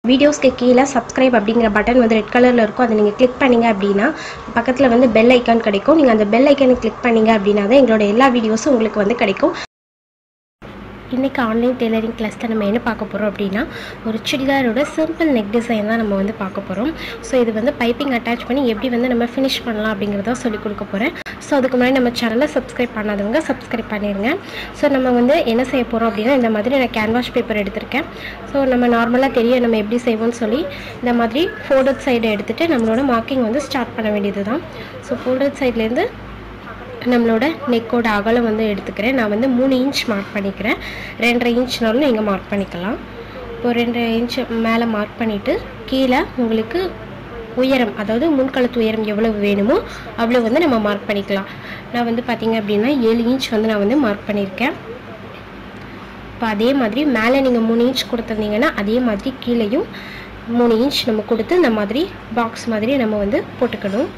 வீடியோஸ்க்கு கீழே சப்ஸ்கிரைப் அப்படிங்கிற பட்டன் வந்து ரெட் கலரில் இருக்கும் அதை நீங்கள் கிளிக் பண்ணீங்க அப்படின்னா பக்கத்தில் வந்து பெல் ஐக்கான் கிடைக்கும் நீங்கள் அந்த பெல் ஐக்கானை கிளிக் பண்ணீங்க அப்படின்னா தான் எங்களோட எல்லா வீடியோஸும் உங்களுக்கு வந்து கிடைக்கும் இன்றைக்கி ஆன்லைன் டெய்லரிங் கிளாஸில் நம்ம என்ன பார்க்க போகிறோம் அப்படின்னா ஒரு சுடிதாரோட சிம்பிள் நெக் டிசைன் தான் நம்ம வந்து பார்க்க போகிறோம் ஸோ இது வந்து பைப்பிங் அட்டாச் பண்ணி எப்படி வந்து நம்ம ஃபினிஷ் பண்ணலாம் அப்படிங்கிறத சொல்லிக் கொடுக்க போகிறேன் ஸோ அதுக்கு முன்னாடி நம்ம சேனலை சப்ஸ்கிரைப் பண்ணாதவங்க சப்ஸ்கிரைப் பண்ணிடுங்க ஸோ நம்ம வந்து என்ன செய்ய போகிறோம் அப்படின்னா இந்த மாதிரி நான் கேன்வாஷ் பேப்பர் எடுத்திருக்கேன் ஸோ நம்ம நார்மலாக தெரியும் நம்ம எப்படி செய்வோம்னு சொல்லி இந்த மாதிரி ஃபோர்டட் சைடை எடுத்துகிட்டு நம்மளோட மார்க்கிங் வந்து ஸ்டார்ட் பண்ண வேண்டியது தான் ஸோ ஃபோர்டட் சைட்லேருந்து நம்மளோட நெக்கோட அகலம் வந்து எடுத்துக்கிறேன் நான் வந்து மூணு இன்ச் மார்க் பண்ணிக்கிறேன் ரெண்டரை இன்ச்னாலும் நீங்கள் மார்க் பண்ணிக்கலாம் இப்போ ரெண்டரை இன்ச் மேலே மார்க் பண்ணிவிட்டு கீழே உங்களுக்கு உயரம் அதாவது முன்கழுத்து உயரம் எவ்வளவு வேணுமோ அவ்வளோ வந்து நம்ம மார்க் பண்ணிக்கலாம் நான் வந்து பார்த்தீங்க அப்படின்னா ஏழு இன்ச் வந்து நான் வந்து மார்க் பண்ணியிருக்கேன் இப்போ அதே மாதிரி மேலே நீங்கள் மூணு இன்ச் கொடுத்துருந்தீங்கன்னா அதே மாதிரி கீழேயும் மூணு இன்ச் நம்ம கொடுத்து இந்த மாதிரி பாக்ஸ் மாதிரி நம்ம வந்து போட்டுக்கணும்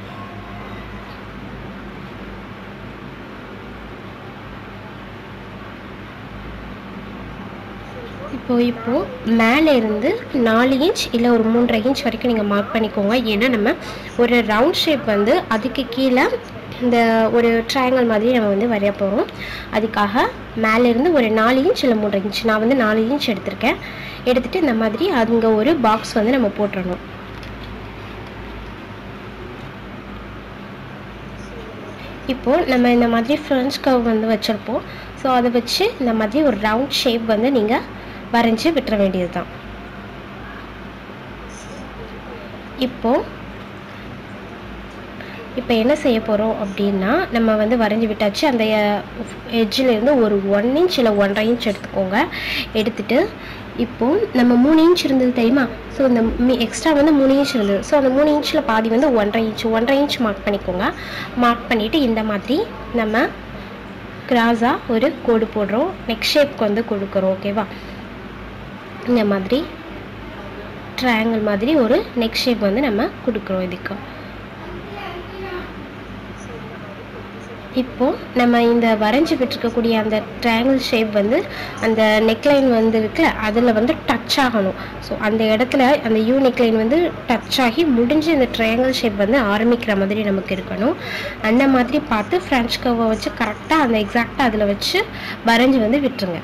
இப்போ இப்போ மேலே இருந்து நாலு இன்ச் இல்லை ஒரு மூன்றரை இன்ச் வரைக்கும் நீங்கள் மார்க் பண்ணிக்கோங்க ஏன்னா நம்ம ஒரு ரவுண்ட் ஷேப் வந்து அதுக்கு கீழே இந்த ஒரு ட்ரையாங்கல் மாதிரி நம்ம வந்து வரைய போகிறோம் அதுக்காக மேலேருந்து ஒரு நாலு இன்ச் இல்லை மூன்றரை இன்ச் நான் வந்து நாலு இன்ச் எடுத்திருக்கேன் எடுத்துகிட்டு இந்த மாதிரி அங்கே ஒரு பாக்ஸ் வந்து நம்ம போட்டுடணும் இப்போது நம்ம இந்த மாதிரி ஃப்ரெஞ்ச் கவ் வந்து வச்சுருப்போம் ஸோ அதை வச்சு இந்த மாதிரி ஒரு ரவுண்ட் ஷேப் வந்து நீங்கள் வரைஞ்சி விட்டுற வேண்டியது தான் இப்போது இப்போ என்ன செய்ய போகிறோம் அப்படின்னா நம்ம வந்து வரைஞ்சி விட்டாச்சு அந்த எட்ஜிலேருந்து ஒரு ஒன் இன்ச் இல்லை ஒன்றரை இன்ச் எடுத்துக்கோங்க எடுத்துட்டு இப்போது நம்ம மூணு இன்ச் இருந்தது தெரியுமா ஸோ இந்த மீ எக்ஸ்ட்ரா வந்து மூணு இன்ச் இருந்தது ஸோ அந்த மூணு இன்ச்சில் பாதி வந்து ஒன்றரை இன்ச் ஒன்றரை இன்ச் மார்க் பண்ணிக்கோங்க மார்க் பண்ணிவிட்டு இந்த மாதிரி நம்ம கிராஸாக ஒரு கோடு போடுறோம் நெக் ஷேப்க்கு வந்து கொடுக்குறோம் ஓகேவா இந்த மாதிரி ட்ரையாங்கிள் மாதிரி ஒரு நெக் ஷேப் வந்து நம்ம கொடுக்குறோம் இதுக்கு இப்போது நம்ம இந்த வரைஞ்சி விட்டுருக்கக்கூடிய அந்த ட்ரையாங்கிள் ஷேப் வந்து அந்த நெக்லைன் வந்து இருக்குல்ல அதில் வந்து டச் ஆகணும் ஸோ அந்த இடத்துல அந்த யூ நெக்லைன் வந்து டச் ஆகி முடிஞ்சு இந்த ட்ரையாங்கிள் ஷேப் வந்து ஆரம்பிக்கிற மாதிரி நமக்கு இருக்கணும் அந்த மாதிரி பார்த்து ஃப்ரெஞ்ச் கவை வச்சு கரெக்டாக அந்த எக்ஸாக்டாக அதில் வச்சு வரைஞ்சி வந்து விட்டுருங்க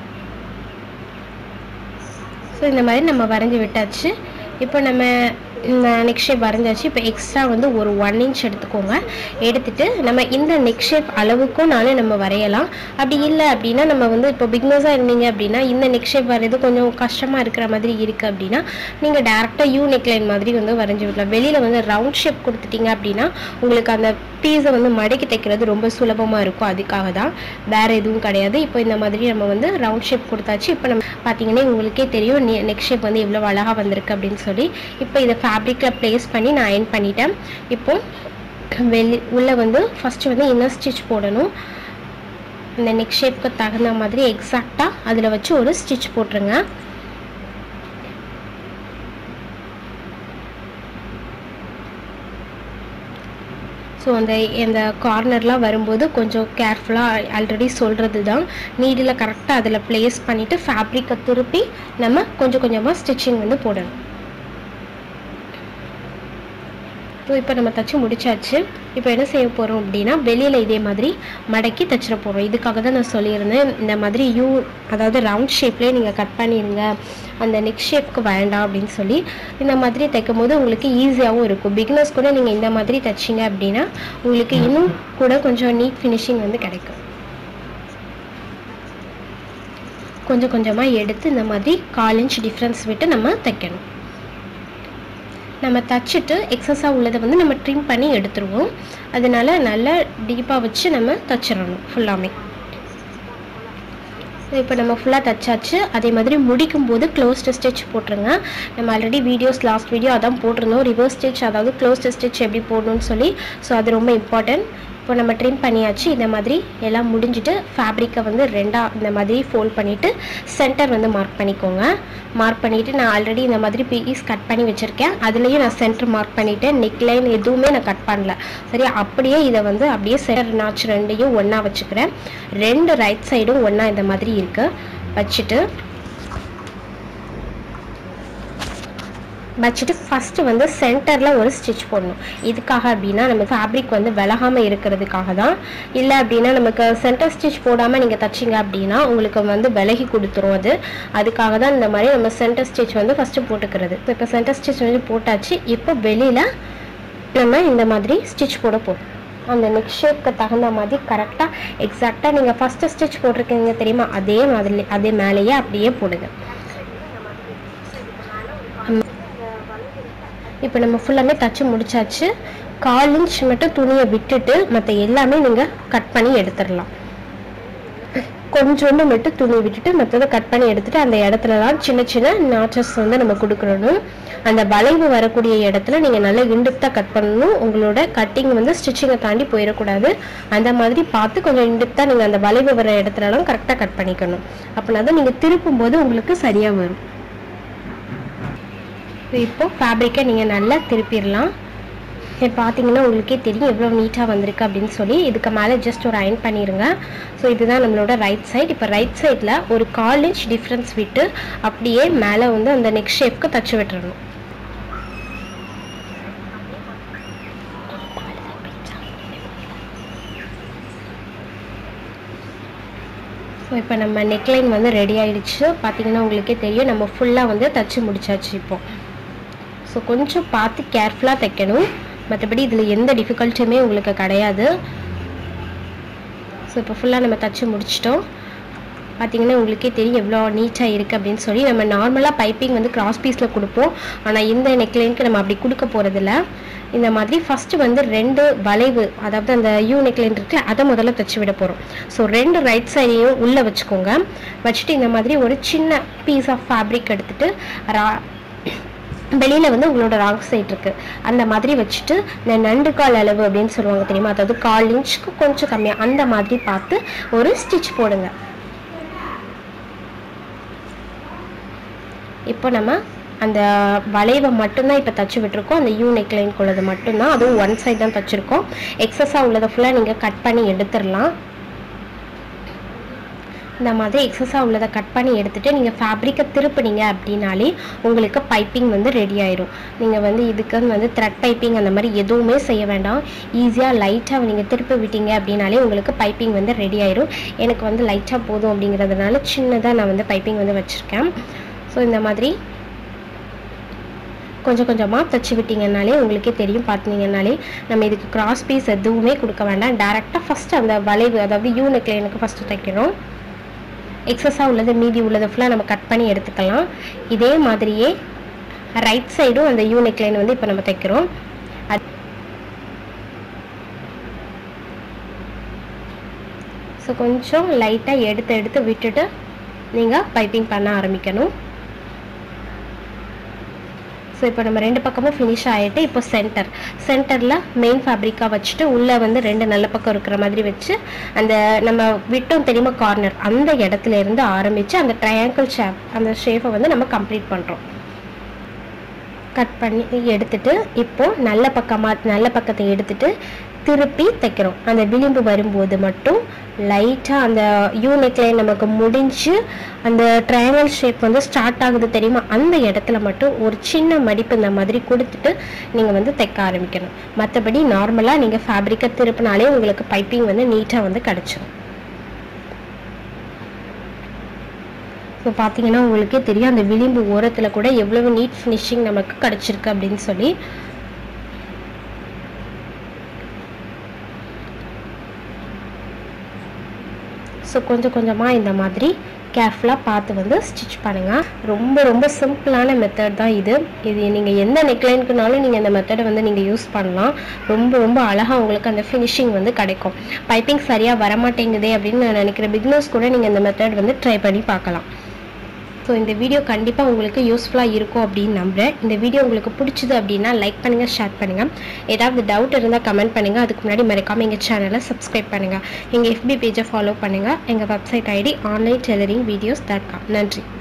ஸோ இந்த மாதிரி நம்ம வரைஞ்சி விட்டாச்சு இப்போ நம்ம இந்த நெக் ஷேப் வரைஞ்சாச்சு இப்போ எக்ஸ்ட்ரா வந்து ஒரு ஒன் இன்ச் எடுத்துக்கோங்க எடுத்துட்டு நம்ம இந்த நெக் ஷேப் அளவுக்கும் நானும் நம்ம வரையலாம் அப்படி இல்லை அப்படின்னா நம்ம வந்து இப்போ பிக்னஸாக இருந்தீங்க அப்படின்னா இந்த நெக் ஷேப் வரைறது கொஞ்சம் கஷ்டமாக இருக்கிற மாதிரி இருக்குது அப்படின்னா நீங்கள் டேரெக்டாக யூ நெக் லைன் மாதிரி வந்து வரைஞ்சி விடலாம் வெளியில் வந்து ரவுண்ட் ஷேப் கொடுத்துட்டீங்க அப்படின்னா உங்களுக்கு அந்த பீஸை வந்து மடக்கி தைக்கிறது ரொம்ப சுலபமாக இருக்கும் அதுக்காக தான் வேறு எதுவும் கிடையாது இப்போ இந்த மாதிரி நம்ம வந்து ரவுண்ட் ஷேப் கொடுத்தாச்சு இப்போ நம்ம பார்த்தீங்கன்னா உங்களுக்கே தெரியும் நெக் ஷேப் வந்து எவ்வளோ அழகாக வந்திருக்கு அப்படின்னு சொல்லி இப்போ இதை ஃபேப்ரிக்கில் ப்ளேஸ் பண்ணி நான் அயன் பண்ணிட்டேன் இப்போ வெளி உள்ளே வந்து ஃபஸ்ட்டு வந்து இன்னர் ஸ்டிச் போடணும் இந்த நெக் ஷேப்க்கு தகுந்த மாதிரி எக்ஸாக்டாக அதில் வச்சு ஒரு ஸ்டிச் போட்டுருங்க ஸோ அந்த இந்த கார்னர்லாம் வரும்போது கொஞ்சம் கேர்ஃபுல்லாக ஆல்ரெடி சொல்கிறது தான் நீடில் கரெக்டாக அதில் ப்ளேஸ் பண்ணிவிட்டு ஃபேப்ரிக்கை திருப்பி நம்ம கொஞ்சம் கொஞ்சமாக ஸ்டிச்சிங் வந்து போடணும் ஸோ இப்போ நம்ம தச்சு முடிச்சாச்சு இப்போ என்ன செய்ய போகிறோம் அப்படின்னா வெளியில் இதே மாதிரி மடக்கி தச்சிட போகிறோம் இதுக்காக தான் நான் சொல்லியிருந்தேன் இந்த மாதிரி யூ அதாவது ரவுண்ட் ஷேப்லேயே நீங்கள் கட் பண்ணிடுங்க அந்த நெக் ஷேப்க்கு வேண்டாம் அப்படின்னு சொல்லி இந்த மாதிரி தைக்கும் போது உங்களுக்கு ஈஸியாகவும் இருக்கும் பிகினர்ஸ் கூட நீங்கள் இந்த மாதிரி தைச்சிங்க அப்படின்னா உங்களுக்கு இன்னும் கூட கொஞ்சம் நீட் ஃபினிஷிங் வந்து கிடைக்கும் கொஞ்சம் கொஞ்சமாக எடுத்து இந்த மாதிரி கால் இன்ச் டிஃப்ரென்ஸ் விட்டு நம்ம தைக்கணும் நம்ம தச்சுட்டு எக்ஸஸாக உள்ளதை வந்து நம்ம ட்ரிம் பண்ணி எடுத்துருவோம் அதனால நல்லா டீப்பாக வச்சு நம்ம தச்சிடணும் ஃபுல்லாமே இப்போ நம்ம ஃபுல்லாக தச்சாச்சு அதே மாதிரி முடிக்கும் போது க்ளோஸ்டு ஸ்டிச் போட்டுருங்க நம்ம ஆல்ரெடி வீடியோஸ் லாஸ்ட் வீடியோ அதான் போட்டிருந்தோம் ரிவர்ஸ் ஸ்டிச் அதாவது க்ளோஸ்டு ஸ்டிச் எப்படி போடணும்னு சொல்லி ஸோ அது ரொம்ப இம்பார்ட்டன்ட் இப்போ நம்ம ட்ரிம் பண்ணியாச்சு இந்த மாதிரி எல்லாம் முடிஞ்சுட்டு ஃபேப்ரிக்கை வந்து ரெண்டாக இந்த மாதிரி ஃபோல்ட் பண்ணிவிட்டு சென்டர் வந்து மார்க் பண்ணிக்கோங்க மார்க் பண்ணிவிட்டு நான் ஆல்ரெடி இந்த மாதிரி பீஸ் கட் பண்ணி வச்சுருக்கேன் அதுலேயும் நான் சென்டர் மார்க் பண்ணிவிட்டேன் நெக் லைன் எதுவுமே நான் கட் பண்ணல சரி அப்படியே இதை வந்து அப்படியே சென்டர் நாச் ரெண்டையும் ஒன்றா வச்சுக்கிறேன் ரெண்டு ரைட் சைடும் ஒன்றா இந்த மாதிரி இருக்குது வச்சுட்டு வச்சுட்டு ஃபஸ்ட்டு வந்து சென்டரில் ஒரு ஸ்டிச் போடணும் இதுக்காக அப்படின்னா நம்ம ஃபேப்ரிக் வந்து விலகாமல் இருக்கிறதுக்காக தான் இல்லை அப்படின்னா நமக்கு சென்டர் ஸ்டிச் போடாமல் நீங்கள் தச்சிங்க அப்படின்னா உங்களுக்கு வந்து விலகி கொடுத்துரும் அது அதுக்காக தான் இந்த மாதிரி நம்ம சென்டர் ஸ்டிச் வந்து ஃபஸ்ட்டு போட்டுக்கிறது இப்போ சென்டர் ஸ்டிச் வந்து போட்டாச்சு இப்போ வெளியில் நம்ம இந்த மாதிரி ஸ்டிச் போட போகிறோம் அந்த நெக் ஷேப்க்கு தகுந்த மாதிரி கரெக்டாக எக்ஸாக்டாக நீங்கள் ஃபஸ்ட்டு ஸ்டிச் போட்டிருக்கீங்க தெரியுமா அதே மாதிரி அதே மேலேயே அப்படியே போடுங்க இப்போ நம்ம ஃபுல்லாமே தச்சு முடிச்சாச்சு கால் இன்ச் மட்டும் துணியை விட்டுட்டு மற்ற எல்லாமே நீங்கள் கட் பண்ணி எடுத்துடலாம் கொஞ்சோண்டு மட்டும் துணி விட்டுட்டு மற்றதை கட் பண்ணி எடுத்துட்டு அந்த இடத்துலலாம் சின்ன சின்ன நாச்சஸ் வந்து நம்ம கொடுக்கணும் அந்த வளைவு வரக்கூடிய இடத்துல நீங்கள் நல்லா இண்டுப்டாக கட் பண்ணணும் உங்களோட கட்டிங் வந்து ஸ்டிச்சிங்கை தாண்டி போயிடக்கூடாது அந்த மாதிரி பார்த்து கொஞ்சம் இண்டுப்டாக நீங்கள் அந்த வளைவு வர இடத்துலலாம் கரெக்டாக கட் பண்ணிக்கணும் அப்படின்னா தான் நீங்கள் திருப்பும் போது உங்களுக்கு சரியாக வரும் இப்போ ஃபேப்ரிக்கை நீங்கள் நல்லா திருப்பிடலாம் இப்போ பார்த்தீங்கன்னா உங்களுக்கே தெரியும் எவ்வளோ நீட்டாக வந்திருக்கு அப்படின்னு சொல்லி இதுக்கு மேலே ஜஸ்ட் ஒரு அயன் பண்ணிடுங்க ஸோ இதுதான் நம்மளோட ரைட் சைடு இப்போ ரைட் சைடில் ஒரு கால் இன்ச் டிஃப்ரென்ஸ் விட்டு அப்படியே மேலே வந்து அந்த நெக் ஷேப்க்கு தச்சு விட்டுறணும் ஸோ இப்போ நம்ம நெக்லைன் வந்து ரெடி ஆயிடுச்சு பார்த்தீங்கன்னா உங்களுக்கே தெரியும் நம்ம ஃபுல்லாக வந்து தச்சு முடிச்சாச்சு இப்போ ஸோ கொஞ்சம் பார்த்து கேர்ஃபுல்லாக தைக்கணும் மற்றபடி இதில் எந்த டிஃபிகல்ட்டியுமே உங்களுக்கு கிடையாது ஸோ இப்போ ஃபுல்லாக நம்ம தச்சு முடிச்சிட்டோம் பார்த்தீங்கன்னா உங்களுக்கே தெரியும் எவ்வளோ நீட்டாக இருக்குது அப்படின்னு சொல்லி நம்ம நார்மலாக பைப்பிங் வந்து கிராஸ் பீஸில் கொடுப்போம் ஆனால் இந்த நெக்லைனுக்கு நம்ம அப்படி கொடுக்க போகிறதில்ல இந்த மாதிரி ஃபஸ்ட்டு வந்து ரெண்டு வளைவு அதாவது அந்த யூ நெக்லைன் இருக்குல்ல அதை முதல்ல தச்சு விட போகிறோம் ஸோ ரெண்டு ரைட் சைடையும் உள்ளே வச்சுக்கோங்க வச்சுட்டு இந்த மாதிரி ஒரு சின்ன பீஸ் ஆஃப் ஃபேப்ரிக் எடுத்துகிட்டு ரா வெளியில் வந்து உங்களோட ராங் சைட் இருக்குது அந்த மாதிரி வச்சுட்டு இந்த நண்டு கால் அளவு அப்படின்னு சொல்லுவாங்க தெரியுமா அதாவது கால் இன்ச்சுக்கு கொஞ்சம் கம்மியாக அந்த மாதிரி பார்த்து ஒரு ஸ்டிச் போடுங்க இப்போ நம்ம அந்த வளைவை மட்டும்தான் இப்போ தச்சு விட்டுருக்கோம் அந்த யூ நெக்லைன் உள்ளது மட்டும்தான் அதுவும் ஒன் சைட் தான் தச்சுருக்கோம் எக்ஸஸாக உள்ளதை ஃபுல்லாக நீங்கள் கட் பண்ணி எடுத்துடலாம் இந்த மாதிரி எக்ஸஸாக உள்ளதை கட் பண்ணி எடுத்துகிட்டு நீங்கள் ஃபேப்ரிக்கை திருப்பினீங்க அப்படின்னாலே உங்களுக்கு பைப்பிங் வந்து ரெடி ஆயிரும் நீங்கள் வந்து இதுக்குன்னு வந்து த்ரெட் பைப்பிங் அந்த மாதிரி எதுவுமே செய்ய வேண்டாம் ஈஸியாக லைட்டாக நீங்கள் திருப்பி விட்டீங்க அப்படின்னாலே உங்களுக்கு பைப்பிங் வந்து ரெடி ஆயிரும் எனக்கு வந்து லைட்டாக போதும் அப்படிங்கிறதுனால சின்னதாக நான் வந்து பைப்பிங் வந்து வச்சுருக்கேன் ஸோ இந்த மாதிரி கொஞ்சம் கொஞ்சமாக தச்சு விட்டிங்கனாலே உங்களுக்கே தெரியும் பார்த்தீங்கன்னாலே நம்ம இதுக்கு கிராஸ் பீஸ் எதுவுமே கொடுக்க வேண்டாம் டேரெக்டாக ஃபஸ்ட்டு அந்த வளைவு அதாவது யூ நெக்லைனுக்கு ஃபஸ்ட்டு தைக்கணும் எக்ஸஸாக உள்ளது மீதி உள்ளதை ஃபுல்லாக நம்ம கட் பண்ணி எடுத்துக்கலாம் இதே மாதிரியே ரைட் சைடும் அந்த யூ நெக்லைன் வந்து இப்போ நம்ம தைக்கிறோம் அது ஸோ கொஞ்சம் லைட்டாக எடுத்து எடுத்து விட்டுட்டு நீங்கள் பைப்பிங் பண்ண ஆரம்பிக்கணும் ஸோ இப்போ நம்ம ரெண்டு பக்கமும் ஃபினிஷ் ஆகிட்டு இப்போ சென்டர் சென்டரில் மெயின் ஃபேப்ரிக்காக வச்சுட்டு உள்ளே வந்து ரெண்டு நல்ல பக்கம் இருக்கிற மாதிரி வச்சு அந்த நம்ம விட்டோம் தெரியுமா கார்னர் அந்த இடத்துல இருந்து ஆரம்பித்து அந்த ட்ரையாங்கிள் ஷேப் அந்த ஷேப்பை வந்து நம்ம கம்ப்ளீட் பண்ணுறோம் கட் பண்ணி எடுத்துட்டு இப்போ நல்ல பக்கமாக நல்ல பக்கத்தை எடுத்துட்டு திருப்பி தைக்கிறோம் அந்த விளிம்பு வரும்போது மட்டும் லைட்டாக அந்த யூ நெக்லைன் நமக்கு முடிஞ்சு அந்த ட்ரையாங்கல் ஷேப் வந்து ஸ்டார்ட் ஆகுது தெரியுமா அந்த இடத்துல மட்டும் ஒரு சின்ன மடிப்பு இந்த மாதிரி கொடுத்துட்டு நீங்கள் வந்து தைக்க ஆரம்பிக்கணும் மற்றபடி நார்மலாக நீங்கள் ஃபேப்ரிக்கை திருப்பினாலே உங்களுக்கு பைப்பிங் வந்து நீட்டாக வந்து கிடச்சிரும் ஸோ பார்த்தீங்கன்னா உங்களுக்கே தெரியும் அந்த விளிம்பு ஓரத்தில் கூட எவ்வளவு நீட் ஃபினிஷிங் நமக்கு கிடச்சிருக்கு அப்படின்னு சொல்லி ஸோ கொஞ்சம் கொஞ்சமாக இந்த மாதிரி கேர்ஃபுல்லாக பார்த்து வந்து ஸ்டிச் பண்ணுங்கள் ரொம்ப ரொம்ப சிம்பிளான மெத்தட் தான் இது இது நீங்கள் எந்த நெக்லைனுக்குனாலும் நீங்கள் இந்த மெத்தடை வந்து நீங்கள் யூஸ் பண்ணலாம் ரொம்ப ரொம்ப அழகாக உங்களுக்கு அந்த ஃபினிஷிங் வந்து கிடைக்கும் பைப்பிங் சரியாக வரமாட்டேங்குதே அப்படின்னு நான் நினைக்கிற பிக்னர்ஸ் கூட நீங்கள் இந்த மெத்தட் வந்து ட்ரை பண்ணி பார்க்கலாம் ஸோ இந்த வீடியோ கண்டிப்பாக உங்களுக்கு யூஸ்ஃபுல்லாக இருக்கும் அப்படின்னு நம்புகிறேன் இந்த வீடியோ உங்களுக்கு பிடிச்சது அப்படின்னா லைக் பண்ணுங்கள் ஷேர் பண்ணுங்கள் ஏதாவது டவுட் இருந்தால் கமெண்ட் பண்ணுங்கள் அதுக்கு முன்னாடி மறக்காமல் எங்கள் சேனலை சப்ஸ்கிரைப் பண்ணுங்கள் எங்கள் எஃபி பேஜை ஃபாலோ பண்ணுங்கள் எங்கள் website ID online tailoring videos dot com நன்றி